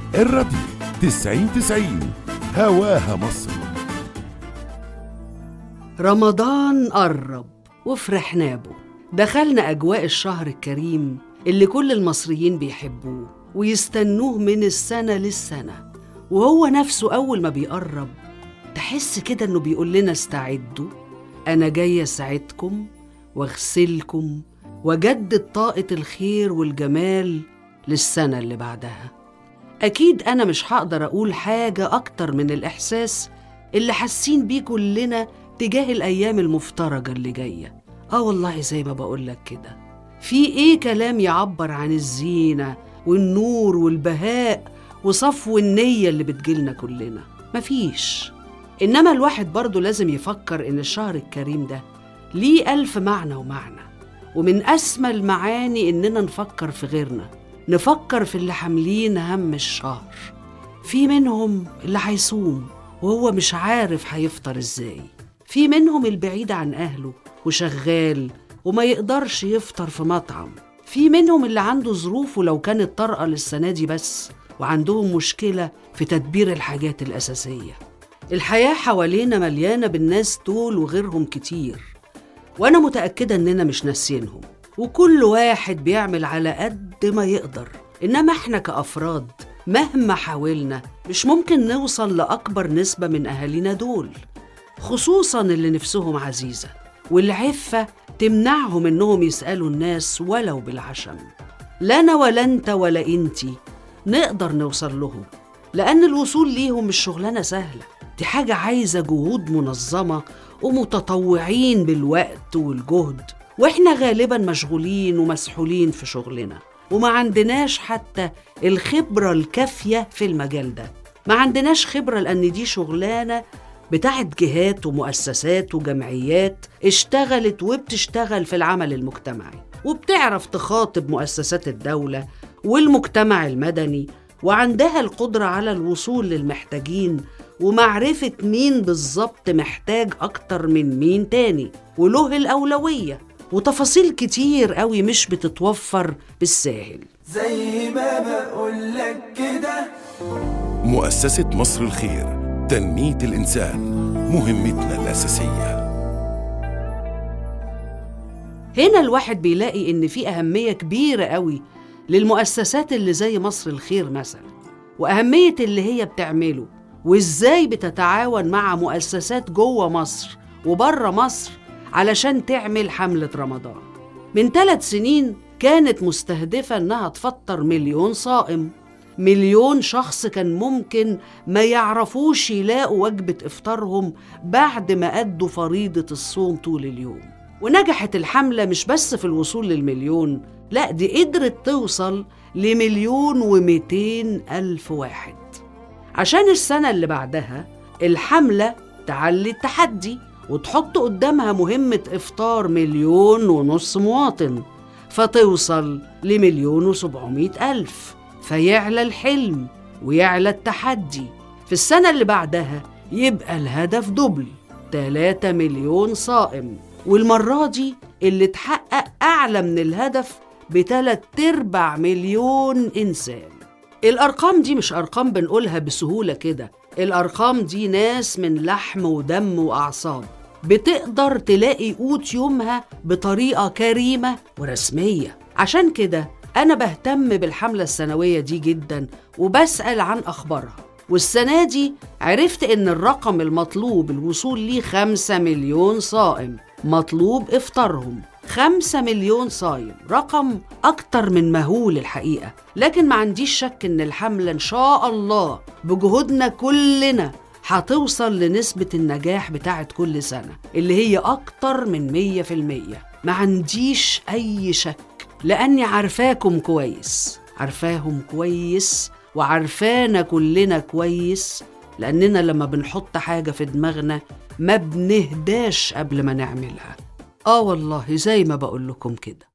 الراديو تسعين تسعين هواها مصر رمضان قرب وفرحنا به دخلنا أجواء الشهر الكريم اللي كل المصريين بيحبوه ويستنوه من السنة للسنة وهو نفسه أول ما بيقرب تحس كده إنه بيقول لنا استعدوا أنا جاي أساعدكم وأغسلكم وأجدد طاقة الخير والجمال للسنة اللي بعدها أكيد أنا مش هقدر أقول حاجة أكتر من الإحساس اللي حاسين بيه كلنا تجاه الأيام المفترجة اللي جاية آه والله زي ما بقولك كده في إيه كلام يعبر عن الزينة والنور والبهاء وصفو النية اللي بتجيلنا كلنا مفيش إنما الواحد برضه لازم يفكر إن الشهر الكريم ده ليه ألف معنى ومعنى ومن أسمى المعاني إننا نفكر في غيرنا نفكر في اللي حاملين هم الشهر في منهم اللي هيصوم وهو مش عارف هيفطر ازاي في منهم البعيد عن أهله وشغال وما يقدرش يفطر في مطعم في منهم اللي عنده ظروف ولو كانت طارئة للسنة دي بس وعندهم مشكلة في تدبير الحاجات الأساسية الحياة حوالينا مليانة بالناس دول وغيرهم كتير وأنا متأكدة إننا مش ناسينهم وكل واحد بيعمل على قد ما يقدر إنما إحنا كأفراد مهما حاولنا مش ممكن نوصل لأكبر نسبة من أهالينا دول خصوصا اللي نفسهم عزيزة والعفة تمنعهم إنهم يسألوا الناس ولو بالعشم لا أنا ولا أنت ولا أنتي نقدر نوصل لهم لأن الوصول ليهم مش شغلانة سهلة دي حاجة عايزة جهود منظمة ومتطوعين بالوقت والجهد واحنا غالبا مشغولين ومسحولين في شغلنا وما عندناش حتى الخبرة الكافية في المجال ده ما عندناش خبرة لأن دي شغلانة بتاعت جهات ومؤسسات وجمعيات اشتغلت وبتشتغل في العمل المجتمعي وبتعرف تخاطب مؤسسات الدولة والمجتمع المدني وعندها القدرة على الوصول للمحتاجين ومعرفة مين بالظبط محتاج أكتر من مين تاني وله الأولوية وتفاصيل كتير قوي مش بتتوفر بالساهل زي ما بقولك كده مؤسسة مصر الخير تنمية الإنسان مهمتنا الأساسية هنا الواحد بيلاقي إن في أهمية كبيرة قوي للمؤسسات اللي زي مصر الخير مثلا وأهمية اللي هي بتعمله وإزاي بتتعاون مع مؤسسات جوه مصر وبره مصر علشان تعمل حملة رمضان من ثلاث سنين كانت مستهدفة إنها تفطر مليون صائم مليون شخص كان ممكن ما يعرفوش يلاقوا وجبة إفطارهم بعد ما أدوا فريضة الصوم طول اليوم ونجحت الحملة مش بس في الوصول للمليون لا دي قدرت توصل لمليون ومئتين ألف واحد عشان السنة اللي بعدها الحملة تعلي التحدي وتحط قدامها مهمة إفطار مليون ونص مواطن فتوصل لمليون وسبعمائة ألف فيعلى الحلم ويعلى التحدي في السنة اللي بعدها يبقى الهدف دبل 3 مليون صائم والمرة دي اللي اتحقق أعلى من الهدف بتلات أرباع مليون إنسان الأرقام دي مش أرقام بنقولها بسهولة كده الأرقام دي ناس من لحم ودم وأعصاب بتقدر تلاقي قوت يومها بطريقة كريمة ورسمية عشان كده أنا بهتم بالحملة السنوية دي جدا وبسأل عن أخبارها والسنة دي عرفت إن الرقم المطلوب الوصول ليه خمسة مليون صائم مطلوب إفطارهم خمسة مليون صايم رقم أكتر من مهول الحقيقة لكن ما عنديش شك إن الحملة إن شاء الله بجهودنا كلنا هتوصل لنسبة النجاح بتاعت كل سنة اللي هي أكتر من مية في المية ما عنديش أي شك لأني عارفاكم كويس عارفاهم كويس وعارفانا كلنا كويس لأننا لما بنحط حاجة في دماغنا ما بنهداش قبل ما نعملها آه والله زي ما بقول لكم كده